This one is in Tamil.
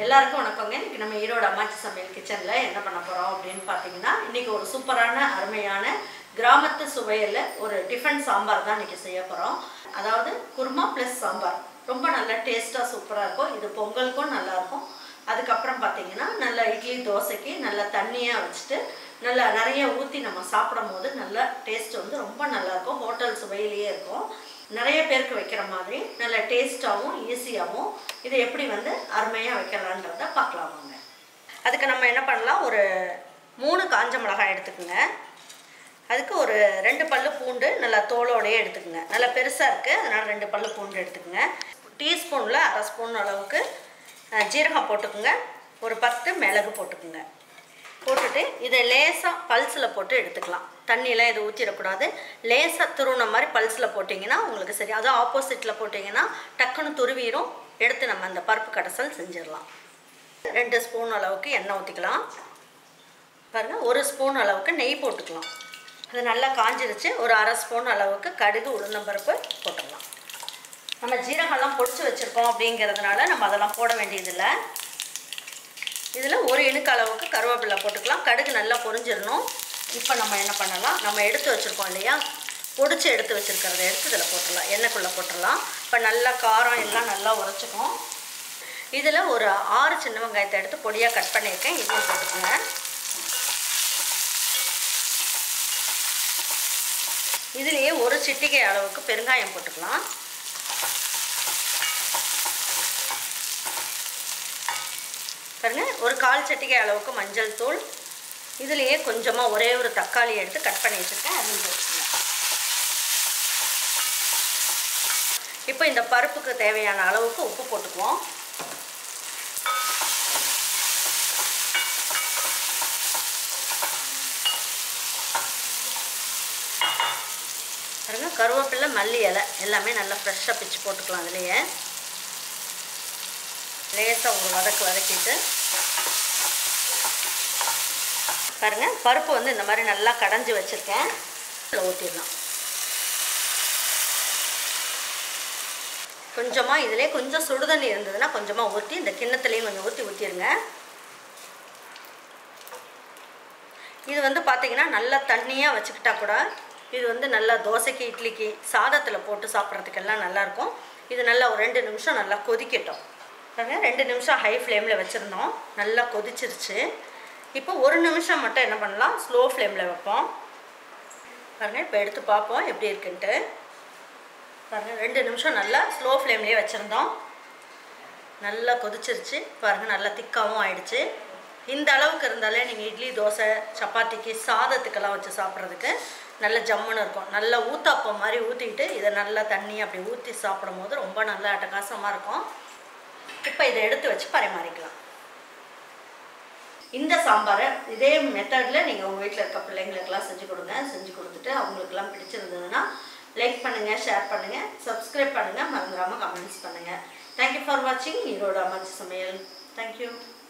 எல்லாருக்கும் வணக்கங்க இன்னைக்கு நம்ம ஈரோடு அம்மாச்சி சமையல் கிச்சனில் என்ன பண்ண போகிறோம் அப்படின்னு பார்த்தீங்கன்னா இன்னைக்கு ஒரு சூப்பரான அருமையான கிராமத்து சுவையில் ஒரு டிஃபன் சாம்பார் தான் இன்னைக்கு செய்ய போகிறோம் அதாவது குருமா ப்ளஸ் சாம்பார் ரொம்ப நல்ல டேஸ்ட்டாக சூப்பராக இருக்கும் இது பொங்கலுக்கும் நல்லா இருக்கும் அதுக்கப்புறம் பார்த்தீங்கன்னா நல்ல இட்லி தோசைக்கு நல்ல தண்ணியாக வச்சுட்டு நல்லா நிறைய ஊற்றி நம்ம சாப்பிடும் போது நல்ல டேஸ்ட் வந்து ரொம்ப நல்லா இருக்கும் ஹோட்டல் சுவையிலேயே இருக்கும் நிறைய பேருக்கு வைக்கிற மாதிரி நல்ல டேஸ்ட்டாகவும் ஈஸியாகவும் இதை எப்படி வந்து அருமையாக வைக்கலான்றத பார்க்கலாம் வாங்க அதுக்கு நம்ம என்ன பண்ணலாம் ஒரு மூணு காஞ்ச மிளகாய் எடுத்துக்கோங்க அதுக்கு ஒரு ரெண்டு பல்லு பூண்டு நல்லா தோலோடையே எடுத்துக்கோங்க நல்லா பெருசாக இருக்குது அதனால் ரெண்டு பல்லு பூண்டு எடுத்துக்கோங்க டீஸ்பூனில் அரை ஸ்பூன் அளவுக்கு அஹ், ஜீரகம் போட்டுக்குங்க ஒரு பத்து மிளகு போட்டுக்குங்க போட்டுட்டு இதை லேசாக பல்ஸில் போட்டு எடுத்துக்கலாம் தண்ணியெலாம் இது ஊற்றிடக்கூடாது லேசாக துருவின மாதிரி பல்ஸில் போட்டிங்கன்னா உங்களுக்கு சரி அதுவும் ஆப்போசிட்டில் போட்டிங்கன்னா டக்குன்னு துருவிரும் எடுத்து நம்ம அந்த பருப்பு கடைசல் செஞ்சிடலாம் ரெண்டு ஸ்பூன் அளவுக்கு எண்ணெய் ஊற்றிக்கலாம் பாருங்கள் ஒரு ஸ்பூன் அளவுக்கு நெய் போட்டுக்கலாம் அது நல்லா காஞ்சிருச்சு ஒரு அரை ஸ்பூன் அளவுக்கு கடுகு உளுந்தம்பருப்பு போட்டுடலாம் நம்ம ஜீரகம்லாம் பொடிச்சு வச்சுருக்கோம் அப்படிங்கிறதுனால நம்ம அதெல்லாம் போட வேண்டியதில்லை இதில் ஒரு இணுக்கு அளவுக்கு கருவேப்பிலை போட்டுக்கலாம் கடுகு நல்லா பொரிஞ்சிடணும் இப்போ நம்ம என்ன பண்ணலாம் நம்ம எடுத்து வச்சுருக்கோம் இல்லையா பொடிச்சு எடுத்து வச்சுருக்கிறத எடுத்து இதில் போட்டுடலாம் எண்ணெய்க்குள்ளே போட்டுடலாம் இப்போ நல்லா காரம் எல்லாம் நல்லா உரைச்சிக்கும் இதில் ஒரு ஆறு சின்ன வெங்காயத்தை எடுத்து பொடியாக கட் பண்ணியிருக்கேன் இதையும் போட்டுக்கோங்க இதுலேயே ஒரு சிட்டிகை அளவுக்கு பெருங்காயம் போட்டுக்கலாம் பாருங்க ஒரு கால் சட்டிகை அளவுக்கு மஞ்சள் தூள் இதுலேயே கொஞ்சமாக ஒரே ஒரு தக்காளி எடுத்து கட் பண்ணி வச்சுருக்கேன் அதையும் போட்டுக்கோங்க இப்போ இந்த பருப்புக்கு தேவையான அளவுக்கு உப்பு போட்டுக்குவோம் பாருங்க கருவேப்பிலை மல்லி இலை எல்லாமே நல்லா ஃப்ரெஷ்ஷாக பிச்சு போட்டுக்கலாம் அதுலேயே லேசாக ஒரு வதக்கு வதக்கிட்டு பாருங்க பருப்பு வந்து இந்த மாதிரி நல்லா கடைஞ்சி வச்சுருக்கேன் இதில் ஊற்றிடலாம் கொஞ்சமாக இதிலே கொஞ்சம் சுடுதண்ணி இருந்ததுன்னா கொஞ்சமாக ஊற்றி இந்த கிண்ணத்துலேயும் கொஞ்சம் ஊற்றி ஊற்றிடுங்க இது வந்து பார்த்தீங்கன்னா நல்லா தண்ணியாக வச்சுக்கிட்டா கூட இது வந்து நல்லா தோசைக்கு இட்லிக்கு சாதத்தில் போட்டு சாப்பிட்றதுக்கெல்லாம் நல்லாயிருக்கும் இது நல்லா ஒரு ரெண்டு நிமிஷம் நல்லா கொதிக்கட்டும் பாருங்க ரெண்டு நிமிஷம் ஹை ஃப்ளேமில் வச்சுருந்தோம் நல்லா கொதிச்சிருச்சு இப்போ ஒரு நிமிஷம் மட்டும் என்ன பண்ணலாம் ஸ்லோ ஃப்ளேமில் வைப்போம் பாருங்கள் இப்போ எடுத்து பார்ப்போம் எப்படி இருக்குன்ட்டு பாருங்கள் ரெண்டு நிமிஷம் நல்லா ஸ்லோ ஃப்ளேம்லேயே வச்சுருந்தோம் நல்லா கொதிச்சிருச்சு பாருங்கள் நல்லா திக்காகவும் ஆயிடுச்சு இந்த அளவுக்கு இருந்தாலே நீங்கள் இட்லி தோசை சப்பாத்திக்கு சாதத்துக்கெல்லாம் வச்சு சாப்பிட்றதுக்கு நல்ல ஜம்முன்னு இருக்கும் நல்லா ஊத்தாப்பம் மாதிரி ஊற்றிக்கிட்டு இதை நல்லா தண்ணி அப்படி ஊற்றி சாப்பிடும் போது ரொம்ப நல்லா அட்டகாசமாக இருக்கும் இப்போ இதை எடுத்து வச்சு பரிமாறிக்கலாம் இந்த சாம்பாரை இதே மெத்தடில் நீங்கள் உங்கள் வீட்டில் இருக்க பிள்ளைங்களுக்கெல்லாம் செஞ்சு கொடுங்க செஞ்சு கொடுத்துட்டு அவங்களுக்கெல்லாம் பிடிச்சிருந்ததுன்னா லைக் பண்ணுங்கள் ஷேர் பண்ணுங்கள் சப்ஸ்கிரைப் பண்ணுங்கள் மறந்துடாமல் கமெண்ட்ஸ் பண்ணுங்கள் தேங்க்யூ ஃபார் வாட்சிங் ஈரோடு அம்மாச்சி சமையல் தேங்க்யூ